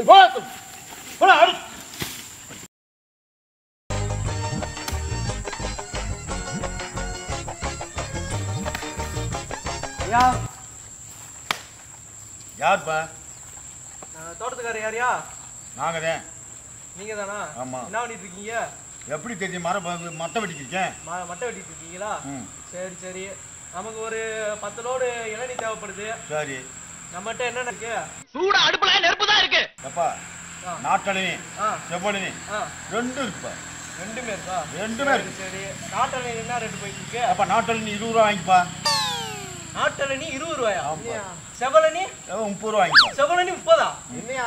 போதும் போடா, அடி. ஐயா யாருப்பா அஹ், தோட்டத்துக்காரர் யாரையா நாங்க தான் நீங்க தானா ஆமா. என்ன பண்ணிட்டு இருக்கீங்க எப்படி தெரியும் மரம் ப- மட்டை வெட்டிக்கிருக்கேன் ம- மட்டை வெட்டிட்டு இருக்கீங்களா ம் சரி சரி நமக்கு ஒரு பத்து லோடு இளநீ தேவைப்படுது சரி நம்மகிட்ட என்னென்ன இருக்கு சூட அடுப்புல நெருப்பு தான் இருக்கு எப்பா ஆ. நாட்டழனி ஆ செவ்வழனி ஆ ரெண்டும் இருக்குப்பா ரெண்டுமே இருக்கா ரெண்டுமே சரி, இருக்கு. சரி நாட்டழனி என்ன ரேட்டு போயிட்டு இருக்கு அப்பா நாட்டழனி இருபது ரூபா வாங்கிப்பா நாட்டழனி இருபது ரூபாயா ஆமா. செவலனி எவ்வளோ முப்பது ரூபா வாங்கிப்பா செவலனி முப்பதா என்னையா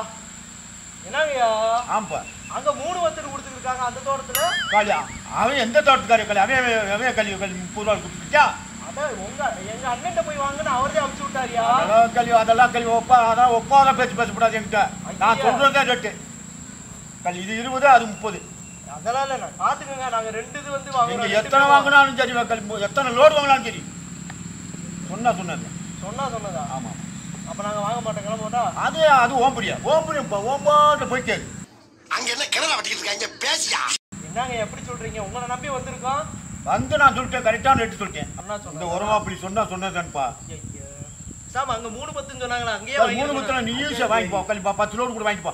என்னங்கய்யா ஆமாப்பா அங்க மூணு வத்துட்டு கொடுத்துருக்காங்க அந்த தோட்டத்துல காளி அவன் எந்த தோட்டத்துக்காரி களி அவன் அவன் அவன் கல்வி கல்வி முப்பது ரூபா கொடுத்துருக்கியா அதான் உங்க எங்க அண்ணன்ட்ட போய் வாங்கன்னு அவரே அமுச்சு விட்டாரியா அதெல்லாம் கல்வி அதெல்லாம் கல்வி ஒப்பா அதான் ஒப்பாத பேச்சு பேசக்கூடாது என்கிட்ட நான் ஐயா. சொல்றது தான் ரேட்டு கல்வி இது இருபது அது முப்பது அதெல்லாம் இல்ல நான் பாத்துக்கோங்க நாங்க ரெண்டு இது வந்து நீங்க வாங்குறோம் எத்தனை வாங்கினாலும் சரி கல்வி எத்தனை லோடு வாங்கினாலும் சரி சொன்னா சொன்னது சொன்னா சொன்னதா ஆமா அப்ப நாங்க வாங்க மாட்டோம் கிளம்போட்டா அது அது ஓம்படியா ஓம்படியும் ஓம்பாட்ட போய் கேது அங்க என்ன கிணறு வட்டிக்கிட்டு இருக்காங்க பேசியா என்னங்க எப்படி சொல்றீங்க உங்களை நம்பி வந்திருக்கோம் வந்து நான் சொல்லிட்டேன் கரெக்டான ரேட்டு சொல்லிட்டேன் அண்ணா இந்த சொன்னா உரமா அப்படி சொன்னா சொன்னதுதான்ப்பா சாம அங்க மூணு பத்துன்னு சொன்னாங்களா அங்கேயே சார், மூணு வாங்கிருக்கணும். பத்துல நீ ஈஸியா வாங்கிப்போ கல்வி பத்து லோடு கூட வாங்கிப்போ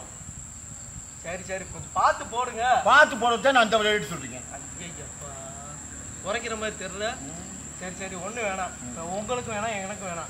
சரி சரி கொஞ்சம் பார்த்து போடுங்க பார்த்து போறது நான் அந்த ரேட்டு சொல்றீங்க ஐயப்பா குறைக்கிற மாதிரி தெரியல சரி சரி ஒண்ணு வேணாம் இப்ப உங்களுக்கும் வேணாம் எனக்கும் வேணாம்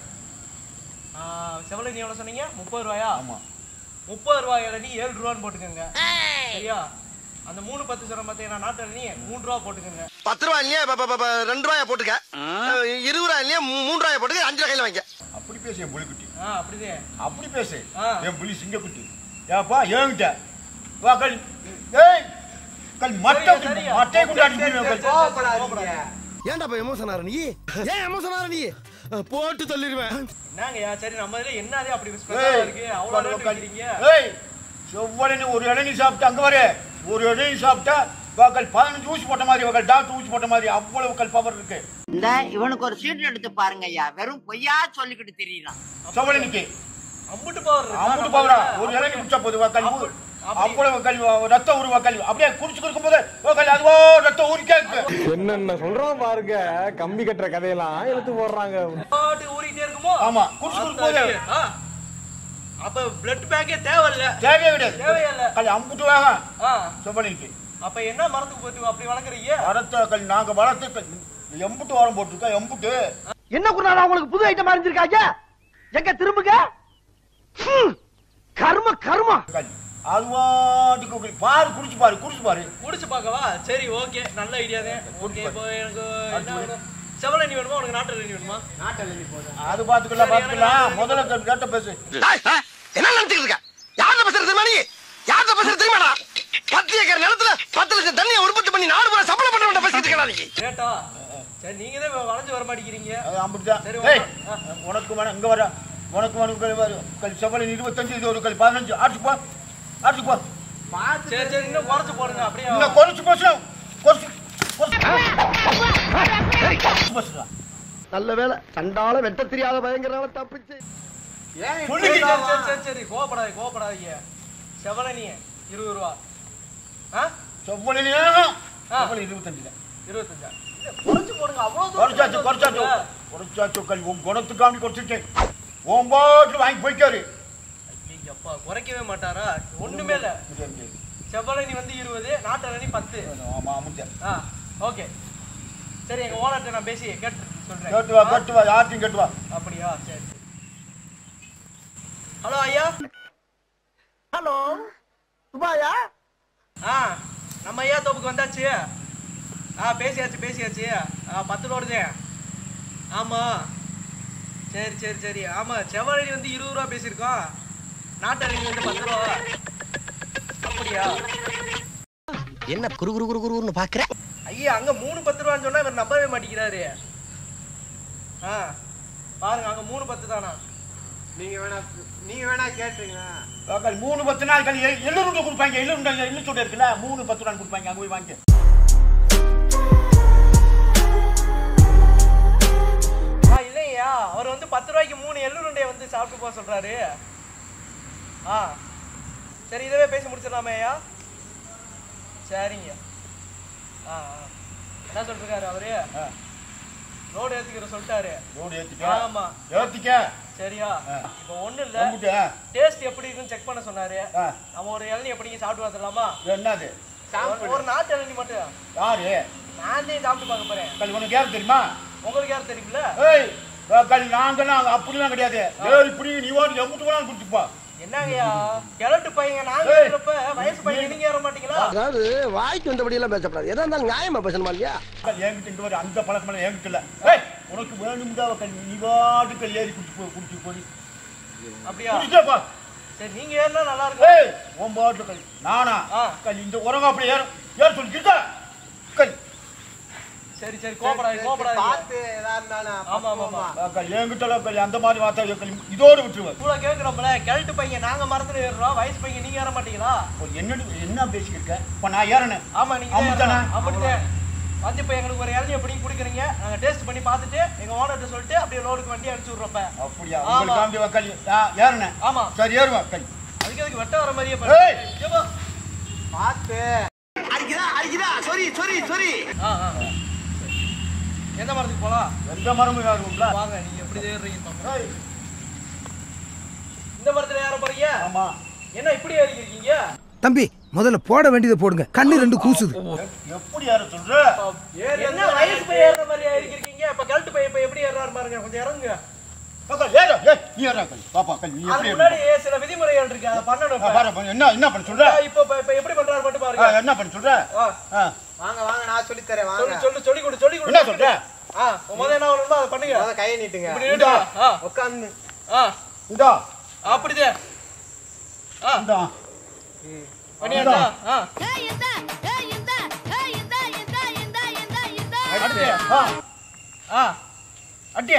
ஆ, செவலனி எவ்வளவு சொன்னீங்க முப்பது ரூபாயா ஆமா முப்பது ரூபாய் இளநீ ஏழு ரூபான்னு போட்டுக்கோங்க சரியா அந்த மூணு பத்து சொல்ற பார்த்தீங்கன்னா நாட்டு இளநீ மூணு ரூபா போட்டுக்கோங்க பத்து ரூபா இல்லையா ப- ப- ப- ரெண்டு ரூபாய போட்டுக்க அஹ், இருபது ரூபாய் இல்லையா மூ- மூணு ரூபாய போட்டுக்க அஞ்சு ரூபாய் கையில வாங்கிக்க அப்படி பேசு என் புலிக்குட்டி ஆ அப்படிதே அப்படி பேசு ஆ. என் புலி சிங்கக்குட்டி ஏப்பா ஏங்கிட்ட வா கல் ஏய் கல் மட்டை சரியா, சரியா. மட்டை கொண்டாடி சரி, சரி, சரி, சரி, கோபப்படாதீங்க. ஏன்டா இப்ப எமோஷன் ஆற நீ ஏன் எமோஷன் ஆற நீ அஹ், போட்டு தள்ளிடுவேன் என்னங்கய்யா சரி நம்ம இதுல என்னதே அப்படி ஏய், ஸ்பெஷலா இருக்கு அவ்வளவு உட்காரு, ரேட் உட்காரு. வைக்கிறீங்க ஏய் செவ்வழி ஒரு இளநீ சாப்பிட்டு அங்க வர ஒரு இளநீ சாப்பிட்டா வாக்கள் பதினஞ்சு ஊசி போட்ட மாதிரி வாக்கள் டாக்டர் ஊசி போட்ட மாதிரி அவ்வளவு கல் பவர் இருக்கு இந்த இவனுக்கு ஒரு சீட் எடுத்து பாருங்க ஐயா வெறும் பொய்யா சொல்லிக்கிட்டு தெரியலாம் செவ்வழனிக்கு அம்புட்டு பவர் அம்புட்டு பவரா ஒரு இளநீ குடிச்சா போது வாக்கள் அப்படி- அவ்வளவு கல் ரத்தம் ஊறு வாக்கள் அப்படியே குடிச்சு கொடுக்கும் போது வாக்கள் அதுவோ ரத்தம் ஊறிக்கே இருக்கு என்னென்ன சொல்றான் பாருங்க கம்பி கட்டுற கதையெல்லாம் இழுத்து போடுறாங்க பாட்டு ஊறிட்டே இருக்குமோ ஆமா, குடிச்சு கொடுக்கும் போது. அத்தாடி. ஆ. அப்ப பிளட் பேக்கே தேவையில்ல தேவையே கிடையாது தேவையில்ல கல் அம்புட்டு வேகம் ஆ. செவ்வழனிக்கு அப்ப என்ன மரத்துக்கு போட்டு அப்படி வளர்க்குறீங்க வரத்த கல் நாங்க வளர்த்து கல் எம்புட்டு வாரம் போட்டிருக்கோம் எம்புட்டு என்ன குருநாதா உங்களுக்கு புது ஐட்டம் அறிஞ்சிருக்காங்க எங்க திரும்புங்க ஹம், கர்ம கர்ம கல் அதுவாட்டுக்கு குடி- பாரு குடிச்சு பாரு குடிச்சு பாரு குடிச்சு பார்க்கவா சரி ஓகே நல்ல ஐடியா தான் ஓகே இப்போ எனக்கு என்ன வேணும் செவலண்ணி வேணுமா உனக்கு நாட்டு எண்ணெய் வேணுமா அது பாத்துக்கலாம் பாத்துக்கலாம் முதல்ல கல் கேட்ட பேசு டேய், ஆ, என்ன நினைச்சுக்கிட்டு இருக்க யார்கிட்ட பேசுறது தெரியுமா நீ யார்கிட்ட பேசுறது தெரியுமாடா பத்து ஏக்கர் நிலத்துல பத்து லட்சம் தண்ணியை உற்பத்தி பண்ணி நாடு பூரா சம்பளம் பண்ண பேசிட்டு இருக்கா நீ ரேட்டா சரி நீங்க தான் வளைஞ்சு வர மாட்டேங்கிறீங்க அது அம்புட்டுதான் சரி, ஏய் ஆ. உனக்கு வேணாம் இங்க வர உனக்கு வேணும் கல் வரு. கல் செவ்வளி இருபத்தஞ்சு இது ஒரு கல் பதினஞ்சு ஆட்சி போ ஆட்சி போ சரி சரி இன்னும் குறைச்சு போடுங்க அப்படியே இன்னும் குறைச்சு பேசணும் குறைச்சு குறைச்சு பேசுறா நல்ல வேலை சண்டால வெட்ட தெரியாத பயங்கரனால தப்பிச்சு சரி, சொல்லிக்கிட்டு சரி, சரி சரி கோவப்படாதீங்க கோவப்படாதீங்க செவலனி இருபது ரூபா ஆ செவ்வளி ஆ. செவ்வளி இருபத்தஞ்சு தான் இருபத்தஞ்சா இல்ல, குறைச்சு போடுங்க அவ்வளவு தூரம் குறைச்சாச்சு குறைச்சாச்சு குறைச்சாச்சு கல் உன் குணத்துக்காண்டி குறைச்சிருக்கேன் உன் பாட்டு வாங்கி போய்க்காரு அப்பா குறைக்கவே மாட்டாரா ஒண்ணுமே இல்ல செவ்வழனி வந்து இருபது நாட்டரணி பத்து ஆமா ஆமாம் ஆ ஓகே சரி எங்க ஓனர்ட்ட நான் பேசி கேட்டு சொல்றேன் கேட்டு வா கேட்டு வா யார்ட்டையும் கேட்டு வா அப்படியா சரி சரி. ஹலோ ஐயா ஹலோ சுபாயா ஆ நம்ம ஐயா தோப்புக்கு வந்தாச்சு ஆ பேசியாச்சு பேசியாச்சு ஆ பத்து லோடுதே ஆமா சரி சரி சரி ஆமா செவ்வழனி வந்து இருபது ரூபா பேசியிருக்கோம் நாட்டரணி வந்து பத்து ரூபா அப்படியா என்ன குரு குரு குரு குருன்னு பாக்குற ஐயா அங்க மூணு பத்து ரூபான்னு சொன்னா இவர் நம்பவே மாட்டேங்கிறாரு ஆ பாருங்க அங்க மூணு பத்து தானா வாக்கள் மூணு பத்து நாள் கழி எள்ளுருண்டை கொடுப்பாங்க எள்ளுருண்டை எள்ளு சுட இருக்குல்ல மூணு பத்து நாள் கொடுப்பாங்க அங்க போய் வாங்க ஆ இல்லையா அவர் வந்து பத்து ரூபாய்க்கு மூணு எள்ளுருண்டையை வந்து சாப்பிட்டு போக சொல்றாரு ஆ சரி இதவே பேசி முடிச்சிடலாமே ஐயா சரிங்க ஆ ஆ. என்ன சொல்லிருக்காரு அவரு ரோடு ஏத்திக்கிற சொல்லிட்டாரு ரோடு ஏத்திக்க ஆமா ஏத்திக்க சரியா ஆ. இப்போ ஒண்ணு இல்ல நம்பிட்டு, ஆ. டேஸ்ட் எப்படி இருக்குன்னு செக் பண்ண சொன்னாரு ஆ. நம்ம ஒரு இளநீ எப்படிங்க சாப்பிட்டு வந்துடலாமா என்னது ஒரு- ஒரு நாட்டு இளநீ மட்டும் யாரு நான் தான் சாப்பிட்டு பார்க்க போறேன் கல் உனக்கு யாரு தெரியுமா உங்களுக்கு யாரும் தெரியுமில்ல ஏய் கல் நாங்கெல்லாம் அப்படிலாம் கிடையாது ஏறி இப்படி நீ வாட்டு எம்பிட்டு வேணாலும் குடிச்சுப்பா என்னங்கய்யா கிழட்டு பையங்க நாங்க ஏய். இருக்கிறப்ப வயசு பையன் நீங்க ஏற மாட்டீங்களா அதாவது வாய்க்கு வந்தபடி எல்லாம் பேசப்படாது எதா இருந்தாலும் நியாயமா பேசணுமா இல்லையா கல் என்கிட்ட இங்க வர அந்த பழக்கம் என்கிட்ட இல்ல ஏய் உனக்கு வேணும்டா கல் நீ வாட்டு கல் ஏறி குடிச்சு போ குடிச்சு போய் அப்படியா குடிச்சப்பா சரி நீங்க ஏறினா நல்லா இருக்கும் ஏய் உன் பாட்டு கல் நானா ஆ. கல் இந்த உரங்க அப்படி ஏறும் ஏற சொல்லிக்கிட்டா கல் சரி சரி கோபடாது கோபடாது பார்த்து எதா இருந்தாலும் ஆமா ஆமா ஆமா கல் என்கிட்ட கல் அந்த மாதிரி வார்த்தை கல் இதோடு விட்டுருவேன் கூட கேக்குறோம்ல கிழட்டு பையன் நாங்க மரத்துல ஏறுறோம் வயசு பையன் நீங்க ஏற மாட்டீங்களா என்ன என்ன பேசிக்கிருக்க இப்ப நான் ஏறனேன் ஆமா நீங்க அப்படித்தானே? அப்படித்தான் வந்து இப்ப எங்களுக்கு ஒரு இளநீ எப்படி குடிக்கிறீங்க நாங்க டேஸ்ட் பண்ணி பார்த்துட்டு எங்க ஓனர்ட்ட சொல்லிட்டு அப்படியே லோடுக்கு வண்டி அனுப்பிச்சு விடுறப்ப அப்படியா ஆமா. உங்களுக்கு காமிச்சு வக்கல் ஏறினேன் ஆமா சரி ஏறுவேன் கல் அதுக்கு அதுக்கு வெட்ட வர மாதிரியே ஏய். ஏப்பா. பார்த்து அடிக்குதா அடிக்குதா சொரி சொரி சொரி ஆ ஆ எந்த மரத்துக்கு போலாம் எந்த மரமும் ஏறுவோம்ல வாங்க நீங்க எப்படி ஏறுறீங்க பாப்போம். ஏய், இந்த மரத்துல ஏற போறீங்க ஆமா என்ன இப்படி ஏறிக்கிறீங்க தம்பி முதல்ல போட வேண்டியதை போடுங்க கண்ணு ரெண்டு கூசுது எ- எப்படி ஏற சொல்ற என்ன வயசு பையன் ஏறுற மாதிரி ஏறிக்கிறீங்க இப்ப கழட்டு பையன் இப்ப எப்படி ஏறாரு பாருங்க கொஞ்சம் இறங்குங்க அக்கா, ஏறு, ஏய், நீ ஏறா கல் பாப்பா கல் நீ எப்படி அதுக்கு ஏறு? முன்னாடி சில விதிமுறைகள் இருக்கு அதை பண்ணணும் ஆ, இப்ப. பாரு, பாரு, என்ன என்ன பண்ண சொல்ற இப்ப இப்ப- இப்ப எப்படி பண்றாரு மட்டும் ஆ, பாருங்க என்ன பண்ண சொல்ற ஆ, ஆ, வாங்க வாங்க நான் சொல்லி தரேன் சொல்லு வாங்க சொல்லு சொல்லி கொடு சொல்லி கொடு என்ன சொல்ற ஆ முதல்ல என்ன பண்ணணுமோ அதை பண்ணுங்க முத கையை நீட்டுங்க இப்படி நீட்டுங்க. ஆ உட்காந்து ஆ இந்தா அப்படிதான் ஆ இந்தா பண்ணியாச்சா ஆ அடுத்து ஆ ஆ அட்டியா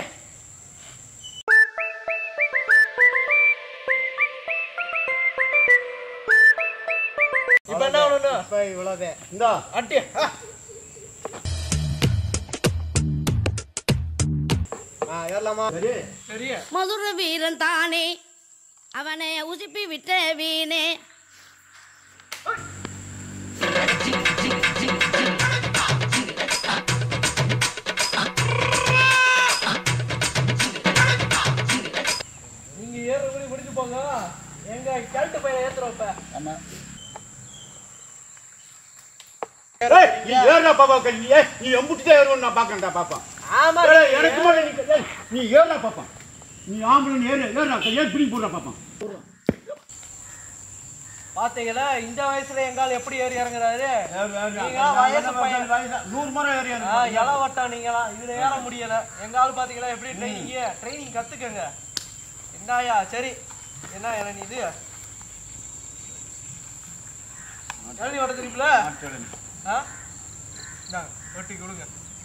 இப்ப என்ன பண்ணணும் இப்ப இவ்வளவுதான் இந்தா அட்டியா ஆ ஏறலாமா சரி சரி மதுர வீரன் தானே அவனை உசுப்பி விட்ட வீணே நீங்க ஏறுறபடி முடிச்சு போங்க எங்க கழட்டு பையன் ஏத்துறோம் இப்ப ஆமா ஏய், நீ ஏறுடா பாப்பா கல் நீ ஏய், நீ எம்புட்டு தான் ஏறுவோம் நான் பாக்கறேன்டா பாப்பா ஆமா ஏய், எனக்கு மேல நீ ஏய், நீ ஏறுடா பாப்பா நீ ஆம்பளை நீ ஏறு ஏறுடா கல் ஏறி பிடி போடுறா பாப்பா பாத்தீங்களா இந்த வயசுல எங்கால எப்படி ஏறி இறங்குறாரு ஏறு, ஏறு, நீங்க ஏறு. வயசு பையன். வயசு- நூறு முறை ஏறி ஆ, ஏறு. இளவட்டம் நீங்களா இதுல ஏற முடியல எங்க ஆள் பாத்தீங்களா எப்படி ட்ரைனிங் ட்ரைனிங் கத்துக்கங்க என்னயா சரி என்ன இளநீ இது இளநீ வட்ட தெரியுமில ஆ இந்தாங்க, வெட்டி கொடுங்க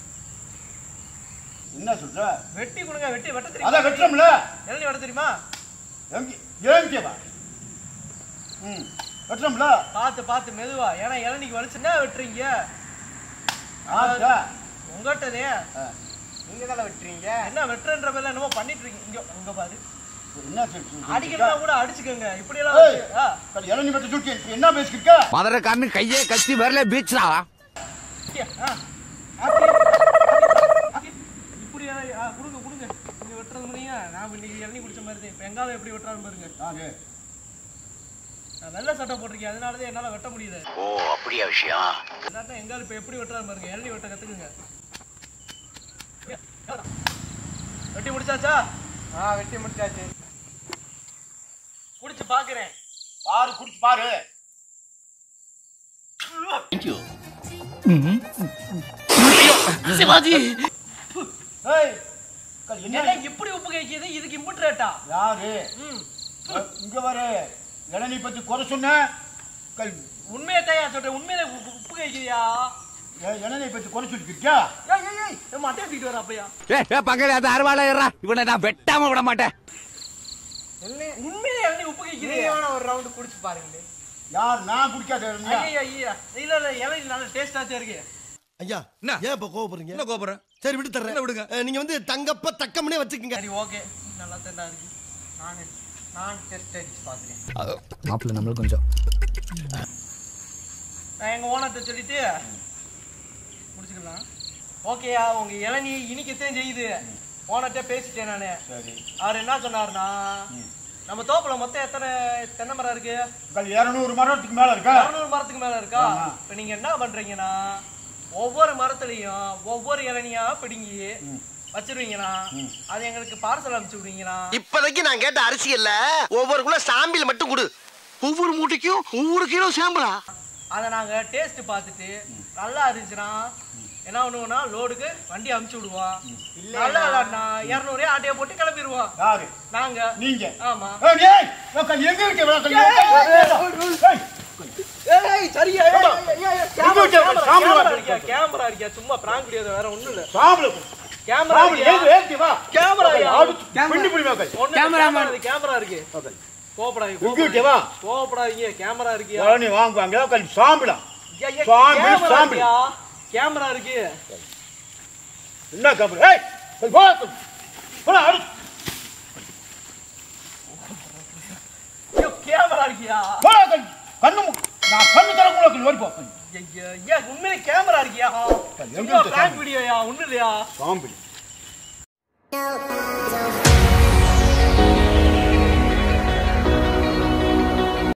என்ன சொல்ற வெட்டி கொடுங்க வெட்டி வெட்ட அதான் தெரியுமா வெட்டுறோம்ல இளநீ வெட்ட தெரியுமா எங்க ஏங்கிட்டேவா ம் வெட்டுறோம்ல பார்த்து பார்த்து மெதுவா ஏன்னா இளநீக்கு வலிச்சுன்னா வெட்டுறீங்க ஆச்சா உங்ககிட்டதே நீங்க தானே விட்டுறீங்க என்ன வெட்டுறன்ற பேர்ல என்னமோ பண்ணிட்டு இருக்கீங்க இங்க இங்க பாரு என்ன சொல்றீங்க? அடிக்கிறதா கூட அடிச்சுக்கோங்க இப்படி எல்லாம் ஏய். வச்சு, ஆ, கல் இளநீ வெட்ட சுட்டி இப்ப என்ன பேசிக்கிட்ட மதுரக்காரனு கையே கத்தி வரல பீச்ரா இங்க, ஆ. ஆத்தி, ஆத்தி, ஆத்தி. இப்படி ஆ, ஆ, கொடுங்க கொடுங்க நீங்க வெட்டுறது முடியுங்க நான் இன்னைக்கு இளநீ குடிச்ச மாதிரி தான் இப்ப எங்கால எப்படி வெட்டுறான்னு பாருங்க யாரு? நான் வெள்ளை சட்டை போட்டிருக்கேன் அதனாலதான் என்னால வெட்ட முடியுது ஓ அப்படியா விஷயம் இல்லாட்டா எங்கால இப்ப எப்படி வெட்டுறான்னு பாருங்க இளநீ வெட்ட கத்துக்குங்க வெட்டி முடிச்சாச்சா ஆ வெட்டி முடிச்சாச்சு குடிச்சு பாக்குறேன் பாரு குடிச்சு பாரு ஏய், கல் என்ன என்ன இப்படி உப்பு கைக்குது இதுக்கு இம்புட் ரேட்டா யாரு ம் இங்க வரு இளநீ பத்தி குறை சொன்ன கல் உண்மையை தயா சொல்றேன் உண்மையில உப்பு- உப்பு கைக்குதியா ஏய், இளநீ பத்தி குறை சொல்லிக்கிட்டியா ஏய் ஏய் ஏய் ஏய், மட்டை தூக்கிட்டு வர அப்பையா ஏ பக்கத்துல அது அறுவாலை ஏறா இவனை நான் வெட்டாம விட மாட்டேன் உண்மையிலே இளநீ உப்பு கைக்குது நீங்க வேணா ஒரு ரவுண்ட் குடிச்சு பாருங்க யார் நான் குடிக்காத இளநியா? ஐயா ஐயா இல்ல இல்ல இளநீ நல்ல டேஸ்டா தான் இருக்கு ஐயா என்ன? ஏன் இப்ப கோவப்படுறீங்க என்ன கோபுரம் சரி விட்டு தர்றேன் என்ன விடுங்க? அஹ், நீங்க வந்து தங்கப்ப தக்கம்னே வச்சுக்கங்க சரி ஓகே நல்லா தான் இருக்கு நானு நான் டெஸ்ட் அடிச்சு பார்த்துட்டேன் மாப்பிள்ள நம்மளுக்கு கொஞ்சம் நான் எங்க ஓனர்கிட்ட சொல்லிட்டு முடிச்சுக்கலாம் ஓகேயா உங்க இளநீ இனிக்கத்தான் செய்யுது ஓனர்கிட்ட பேசிட்டேன் நானு சரி அவர் என்ன சொன்னாருன்னா நம்ம தோப்புல மொத்தம் எத்தனை தென்னை மரம் இருக்கு உங்கள் இரநூறு மரத்துக்கு மேல இருக்கா இரநூறு மரத்துக்கு மேல இருக்கா ஆமா. இப்ப நீங்க என்ன பண்றீங்கன்னா ஒவ்வொரு மரத்துலயும் ஒவ்வொரு இளநியா பிடுங்கி வச்சிருவீங்கன்னா அது எங்களுக்கு பார்சல் அனுப்பிச்சு விடுவீங்கன்னா இப்போதைக்கு நான் கேட்ட அரிசிகள்ல ஒவ்வொரு குள்ள சாம்பிள் மட்டும் கொடு ஒவ்வொரு மூட்டைக்கும் ஒவ்வொரு கிலோ சாம்பிளா அதை நாங்க டேஸ்ட் பார்த்துட்டு நல்லா இருந்துச்சுன்னா என்ன பண்ணுவோம்னா லோடுக்கு வண்டி அனுப்பிச்சு விடுவோம் நல்லா இல்லைன்னா இரநூறு ஆட்டையை போட்டு கிளம்பிடுவோம் யாரு நாங்க நீங்க ஆமா ஏய், டேய், உங்கள் எங்க விட்டு விளக்கல்? ஏய், ஏய் சரியா எங்க விட்டு விளக்கல்? சாம்பல் கேமரா வாங்க. அடிக்கா கேமரா அடிக்கா சும்மா பிராங்க் முடியாது வேற ஒண்ணும் இல்ல சாம்பல் கொடு. கேமரா சாம்பல் ஏத்து, ஏத்து, வா. கேமரா ஆடு, பின்னி பிடி மக்கள். கேமரா கேமரா இருக்கு கோபப்படாதீங்க எங்க விட்டு வா. கோபப்படாதீங்க கேமரா இருக்கியா இளநீ வாங்குவாங்க உங்கள் சாம்பலா ஐயா, ஐயா, சாம்பிள், கேமரா சாம்பிள். இருக்கியா? கேமரா இருக்கு என்ன கம்பெனி ஏய் போய் போ போடா, ஆடு. ஐயோ, கேமரா இருக்கியா போடா, கண்- கண்ணு மு- நான் கண்ணு தரக்குள்ள ஓடி போ ஐயா, ஐயா, உண்மையிலே கேமரா இருக்கியா எங்க இருக்கு பிராங்க் வீடியோயா ஒண்ணு இல்லையா சாம்பிள்